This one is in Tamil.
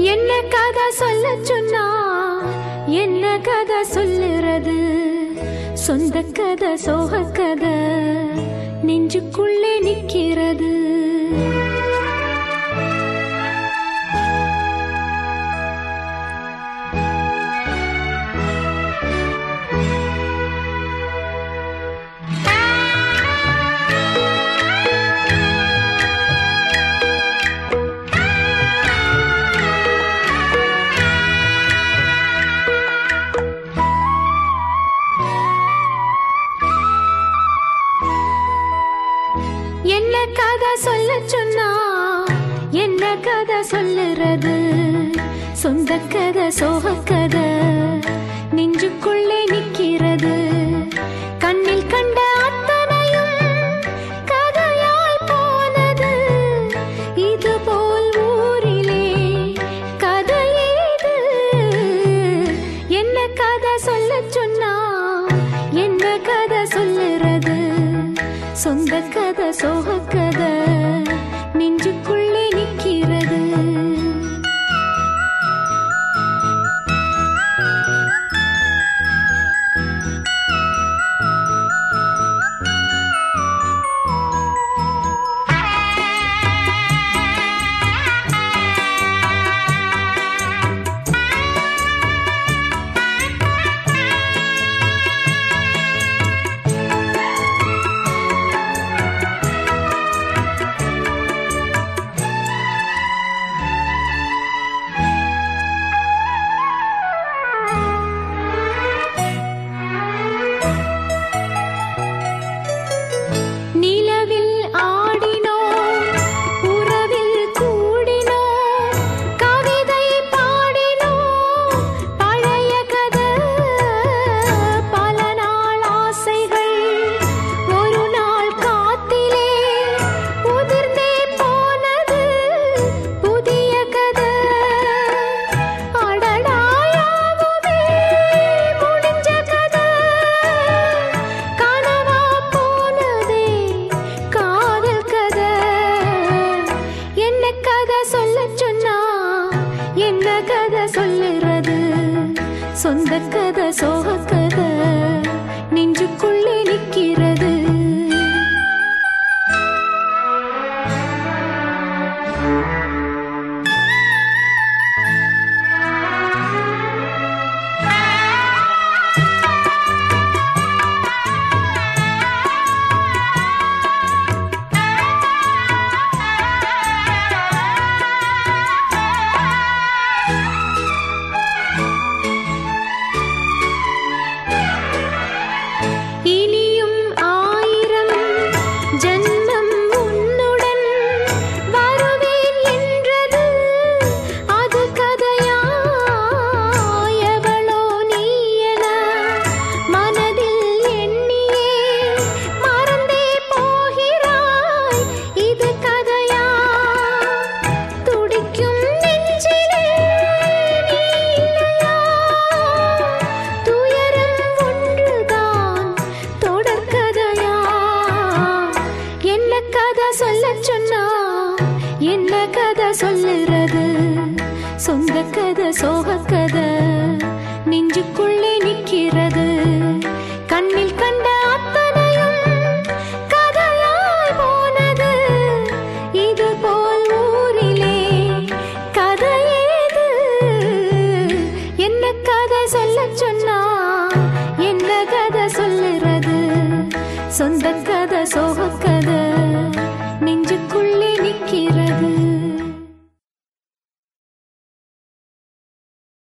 என்ன கதை சொல்ல சொன்னா என்ன கதை சொல்லுறது சொந்த கதை சோக கதை நெஞ்சுக்குள்ளே நிக்கிறது என்ன கதை சொல்ல சொன்னா என்ன கதை சொல்லுறது சொந்த கதை சோக கதை நெஞ்சுக்குள்ளே நிக்கிறது கண்ணில் கண்ட அத்தனையும் கதையாய் போனது இது போல் ஊரிலே கதையேது என்ன கதை சொல்ல சொன்னா என்ன கதை சொல்லுறது சொந்த கதை சோக கதை நெஞ்சுக்குள்ளே நிக்கிறது நிலவில் ஆடினோம் உறவில் கூடினோம் கவிதை பாடினோம் பழைய கதை பல நாள் ஆசைகள் ஒரு நாள் காத்திலே உதிர்ந்தே போனது புதிய கதை அடடாயாவுமே முடிஞ்ச கதை கனவா போனதே காதல் கதை என்ன கதை சொல்ல சொன்னா என்ன கதை சொல்லுறது சொந்த கதை சோக கதை நெஞ்சுக்குள்ளே நிக்கிறது இனியும் ஆயிரம் ஜன்மம் உன்னுடன் வருவேன் என்றது அது கதையா எவளோ நீ என மனதில் எண்ணியே மறந்தே போகிறாய் இது கதையா துடிக்கும் நெஞ்சிலே நீ இல்லையா துயரம் ஒன்றுதான் தொடர்கதையா என்ன கதை சொல்ல சொன்னா என்ன கதை சொல்லுறது சொந்த கதை சோக கதை நெஞ்சுக்குள்ளே நிக்கிறது கண்ணில் கண்ட அத்தனையும் கதையாய் போனது இது போல் ஊரிலே கதையேது என்ன கதை சொல்ல சொன்னா என்ன கதை சொல்லுறது சொந்த கதை சோக கதை நெஞ்சுக்குள்ளே